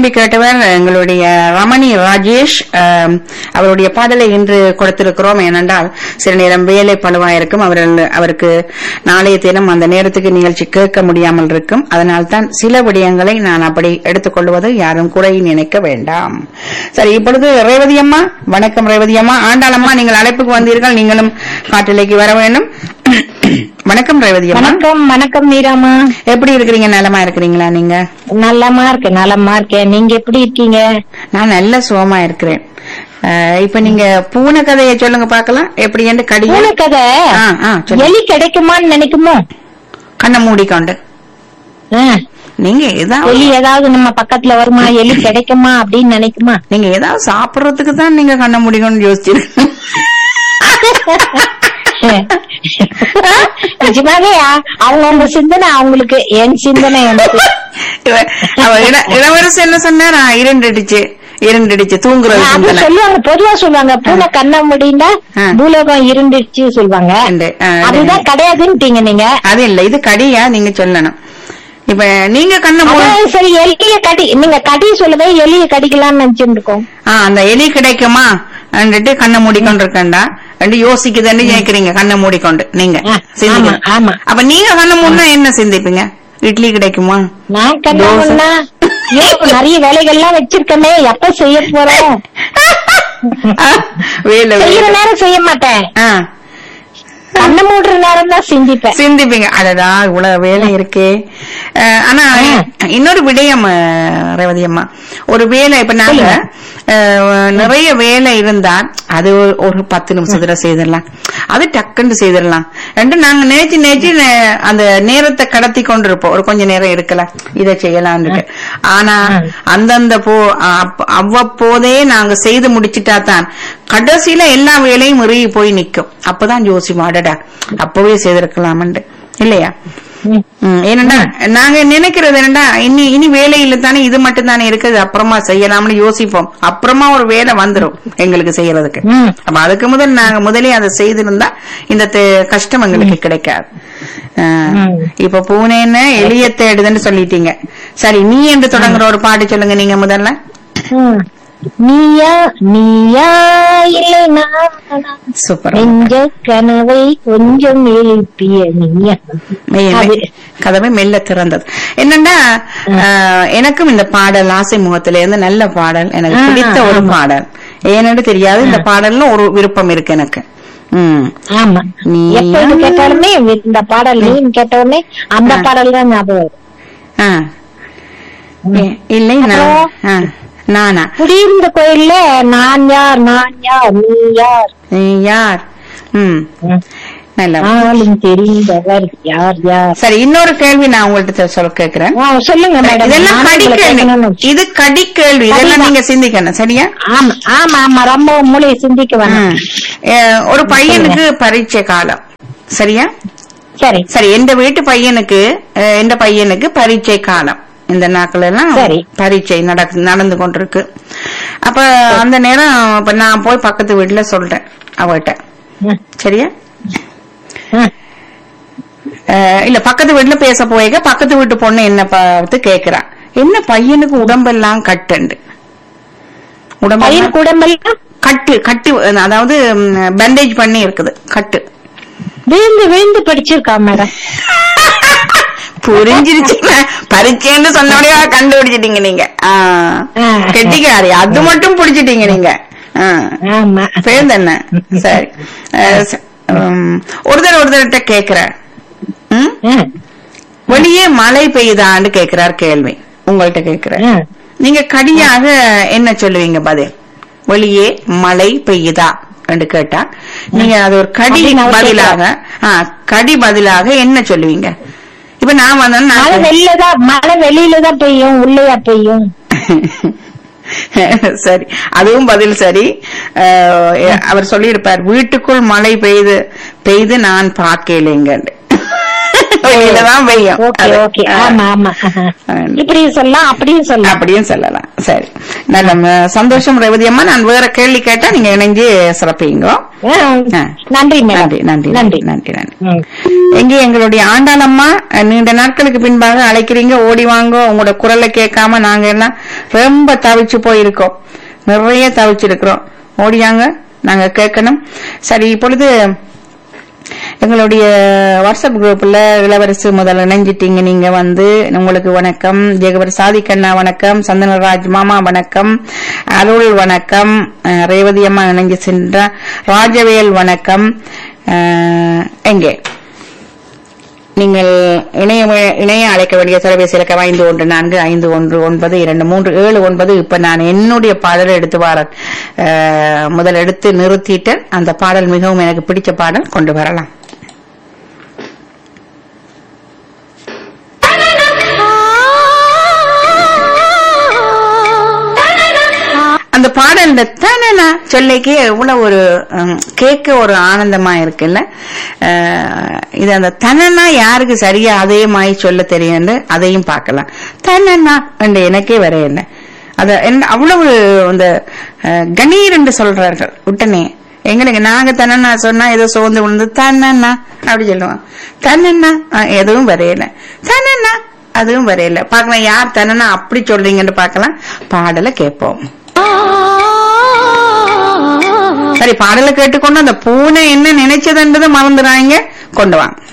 விரும்பி கேட்டவர் எங்களுடைய ரமணி ராஜேஷ் ஆம், அவருடைய பாடலை இன்று கொடுத்திருக்கிறோம் ஏனென்றால் சில நேரம் வேலை பழுவா இருக்கும் அவர்கள் அவருக்கு நாளைய தினம் அந்த நேரத்துக்கு நிகழ்ச்சி கேட்க முடியாமல் இருக்கும் அதனால்தான் சில விடயங்களை நான் அப்படி எடுத்துக்கொள்வது யாரும் குறை நினைக்க வேண்டாம் சரி இப்பொழுது ரேவதி அம்மா வணக்கம் ரேவதி அம்மா ஆண்டாளம்மா நீங்கள் அழைப்புக்கு வந்தீர்கள் நீங்களும் காட்டிலைக்கு வர வேண்டும் வணக்கம் ரேவதி அம்மா வணக்கம் வணக்கம் மீராமா எப்படி இருக்கிறீங்க நலமா இருக்கிறீங்களா நீங்க நல்லமா இருக்கேன் நலமா இருக்கேன் நீங்க எப்படி இருக்கீங்க நான் நல்ல சுகமா இருக்கிறேன் அஹ், இப்ப நீங்க பூனை கதையை சொல்லுங்க பாக்கலாம் எப்படி என்று கடி பூனை கதை ஆ, ஆ, சொல்லுங்க. எலி கிடைக்குமான்னு நினைக்குமோ கண்ணை மூடிக்கொண்டு ஆ, நீங்க ஏதாவது எலி ஏதாவது நம்ம பக்கத்துல வருமா எலி கிடைக்குமா அப்படின்னு நினைக்குமா நீங்க ஏதாவது சாப்பிடறதுக்கு தான் நீங்க கண்ணை மூடிக்கொண்டு யோசிச்சிருக்கீங்க நிஜமாவே அவங்க உங்க சிந்தனை அவங்களுக்கு என் சிந்தனை எனக்கு இவ- அவ இள- இளவரசு என்ன சொன்னாரா இருண்டுடுச்சு இருண்டுடுச்சு தூங்குறது அது சிந்தனை சொல்லுவாங்க பொதுவா சொல்லுவாங்க பூனை கண்ண முடிந்தா ஆ. பூலோகம் இருந்துச்சு சொல்லுவாங்க உண்டு. ஆ, அதுதான் கிடையாதுன்னுட்டீங்க நீங்க அது இல்ல இது கடியா நீங்க சொல்லணும் இப்ப நீங்க கண்ணை மூடி அதான் சரி எலிய கடி நீங்க கடி சொல்லவே எலிய கடிக்கலாம்னு நினைச்சுட்டு இருக்கோம் ஆ, அந்த எலி கிடைக்குமா அண்டுட்டு கண்ணை மூடிக்கொண்டு இருக்கண்டா ரெண்டு யோசிக்குதுன்னு கேக்குறீங்க கண்ணை மூடிக்கொண்டு நீங்க ஆ, சிந்திக்கணும். ஆமா, ஆமா. அப்ப நீங்க கண்ணை மூடினா என்ன சிந்திப்பீங்க இட்லி கிடைக்குமா நான் கண்ணா ஏன் நிறைய வேலைகள்லாம் வச்சிருக்கமே எப்ப செய்ய போறோம் ஆ, வேலை செய்யற வேலை. நேரம் செய்ய மாட்டேன் ஆ, கண்ண மூடுற நேரம் தான் சிந்திப்பேன் சிந்திப்பீங்க அடடா இவ்வளவு வேலை இருக்கே அஹ், ஆனா இன்னொரு விடயம் அஹ், ரேவதி அம்மா ஒரு வேலை இப்ப நாங்க அஹ், நிறைய வேலை இருந்தா அது ஒரு- ஒரு பத்து நிமிஷத்துல செய்திடலாம் அது டக்குன்னு செய்திடலாம் ரெண்டு நாங்க நேச்சு நேச்சு நே- அந்த நேரத்தை கடத்தி கொண்டு இருப்போம் ஒரு கொஞ்ச நேரம் இருக்கலாம் இதை செய்யலாம்னு ஆனா அந்தந்த போ அப்ப- அவ்வப்போதே நாங்க செய்து முடிச்சிட்டா தான் கடைசியில எல்லா வேலையும் இறுகி போய் நிக்கும் அப்பதான் யோசிப்போம் அடடா அப்பவே செய்திருக்கலாம்னு இல்லையா ம். ம், ஏனென்றா நாங்க நினைக்கிறது என்னடா இனி இனி வேலையில தானே இது மட்டும் தானே இருக்குது அப்புறமா செய்யலாம்னு யோசிப்போம் அப்புறமா ஒரு வேலை வந்துரும் எங்களுக்கு செய்யறதுக்கு ம். அப்ப அதுக்கு முதல் நாங்க முதலே அதை செய்திருந்தா இந்த தே- கஷ்டம் எங்களுக்கு கிடைக்காது அஹ், ம். இப்ப பூனேன்னு எளிய தேடுதுன்னு சொல்லிட்டீங்க சரி நீ என்று தொடங்குற ஒரு பாட்டு சொல்லுங்க நீங்க முதல்ல ம். நீயா நீயா இல்லை நானா சூப்பர் நெஞ்ச கனவை கொஞ்சம் எழுப்பிய நீயா மெய்- அது. மெய்- கதவை மெல்ல திறந்தது என்னன்னா அஹ், எனக்கும் இந்த பாடல் ஆசை முகத்தில இருந்து நல்ல பாடல் எனக்கு ஆ, பிடித்த ஒரு ஆமா. பாடல் ஏன்னு தெரியாது இந்த பாடல்ல ஒரு விருப்பம் இருக்கு எனக்கு ம் ஆமா நீயா? எப்ப இது கேட்டாலுமே இந்த பாடல் நீ கேட்ட உடனே அந்த ஆ. பாடல் தான் ஞாபகம் வரும். ஆ. இ- இல்லை நான் அப்புறம்? ஆ, நானா குடியிருந்த கோயில்ல நான் யார் நான் யார் நீ யார் நீ யார் ம் நல்ல ஆளும் தெரிந்தவர் யார் யார் சரி இன்னொரு கேள்வி நான் உங்கள்ட்ட சொல்ல கேக்குறேன் ஆ, சொல்லுங்க மேடம் இதெல்லாம் நானும் கடி உங்களை கேள்வி கேட்கணும்னு வச்சேன். இது கடி கேள்வி இதெல்லாம் கடிதான். நீங்க சிந்திக்கணும் சரியா ஆமா ஆமா ஆமா ரொம்ப மூளையை சிந்திக்க வேணாம் ம். அஹ், ஒரு பையனுக்கு பரீட்சை காலம் சரியா சரி சரி எந்த வீட்டு பையனுக்கு அஹ், எந்த பையனுக்கு பரீட்சை காலம் இந்த நாட்கள் எல்லாம் சரி. பரீட்சை நடக்கு நடந்து கொண்டிருக்கு அப்ப அந்த நேரம் இப்ப நான் போய் பக்கத்து வீட்டுல சொல்றேன் அவகிட்ட ம், சரியா ம். அஹ், இல்ல பக்கத்து வீட்டுல பேச போயிருக்க பக்கத்து வீட்டு பொண்ணு என்ன பார்த்து கேக்குறா என்ன பையனுக்கு உடம்பெல்லாம் கட்டுண்டு உடம்பெல்லாம் பையனுக்கு உடம்பெல்லாம் கட்டு கட்டு அதாவது பேண்டேஜ் பண்ணி இருக்குது கட்டு விழுந்து விழுந்து படிச்சிருக்கா மேடம் புரிஞ்சிருச்சு பரீட்சைன்னு சொன்னோடய கண்டுபிடிச்சிட்டீங்க நீங்க ஆ. ஆ. கெட்டிக்காரி அது மட்டும் பிடிச்சிட்டீங்க நீங்க ஆ. ஆமா பேருந்து என்ன சரி அஹ், ச- உம், ஒருத்தர் ஒருத்தர்கிட்ட கேக்குற ம்? ம், வெளியே மழை பெய்யுதான்னு கேக்குறார் கேள்வி உங்கள்ட்ட கேக்குற ம். நீங்க கடியாக என்ன சொல்லுவீங்க பதில் வெளியே மழை பெய்யுதா என்று கேட்டா நீங்க அது ஒரு கடி அப்படின்னு அவர் பதிலாக ஆ, கடி பதிலாக என்ன சொல்லுவீங்க இப்ப நான் வந்தேன்னா மழை நான் வெளியிலதான் மழை வெளியில தான் பெய்யும் உள்ளேயா பெய்யும் சரி அதுவும் பதில் சரி அஹ், அவர் சொல்லியிருப்பார் வீட்டுக்குள் மழை பெய்து பெய்து நான் பார்க்கலைங்க வெளியில தான் பெய்யும் ஓகே அது. ஓகே ஆ. ஆமா ஆமா இப்படியும் சொல்லலாம் அப்படியும் சொல்லலாம் அப்படியும் சொல்லலாம் சரி நல்ல ம- சந்தோஷம் ரேவதி அம்மா நான் வேற கேள்வி கேட்டா நீங்க இணைஞ்சு சிறப்பீங்க ஆ, ஆ. நன்றி மேடம் நன்றி நன்றி நன்றி நன்றி நன்றி ம். எங்க எங்களுடைய ஆண்டாளம்மா அஹ், நீண்ட நாட்களுக்கு பின்பாக அழைக்கிறீங்க ஓடி வாங்க உங்களோட குரலை கேட்காம நாங்க எல்லாம் ரொம்ப தவிச்சு போயிருக்கோம் நிறைய தவிச்சிருக்கிறோம் ஓடியாங்க நாங்க கேட்கணும் சரி இப்பொழுது எங்களுடைய வாட்ஸ்அப் குரூப்ல இளவரசு முதல்ல இணைஞ்சிட்டீங்க நீங்க வந்து உங்களுக்கு வணக்கம் ஜெகவர் சாதிக்கண்ணா வணக்கம் சந்தனராஜ் மாமா வணக்கம் அருள் வணக்கம் அஹ், ரேவதி அம்மா இணைஞ்சு சென்ற ராஜவேல் வணக்கம் அஹ், எங்கே நீங்கள் இணைய இணைய அழைக்க வேண்டிய தொலைபேசி இலக்கம் ஐந்து ஒன்று நான்கு ஐந்து ஒன்று ஒன்பது இரண்டு மூன்று ஏழு ஒன்பது இப்ப நான் என்னுடைய பாடலை எடுத்து வரேன் அஹ், முதல் எடுத்து நிறுத்திட்டேன் அந்த பாடல் மிகவும் எனக்கு பிடிச்ச பாடல் கொண்டு வரலாம் அந்த பாடல் இந்த தனனா சொல்லிக்கு எவ்வளவு ஒரு ஹம், கேட்க ஒரு ஆனந்தமா இருக்குல்ல அஹ், இது அந்த தனனா யாருக்கு சரியா அதே மாதிரி சொல்ல தெரியும் அதையும் பார்க்கலாம் தனனா என்று எனக்கே வரையில்லை அத என்ன அவ்வளவு இந்த அஹ், கணீர் என்று சொல்றார்கள் உடனே எங்களுக்கு நாங்க தன்னண்ணா சொன்னா ஏதோ சோர்ந்து விழுந்து தன்னண்ணா அப்படி சொல்லுவோம் தன்னண்ணா அஹ், எதுவும் வரையல தன்னண்ணா அதுவும் வரையல பார்க்கலாம் யார் தன்னண்ணா அப்படி சொல்றீங்கன்னு பார்க்கலாம் பாடலை கேட்போம் சரி பாடலை கேட்டுக்கொண்டு அந்த பூனை என்ன நினைச்சதுன்றதை மறந்துடுறாங்க கொண்டு வாங்க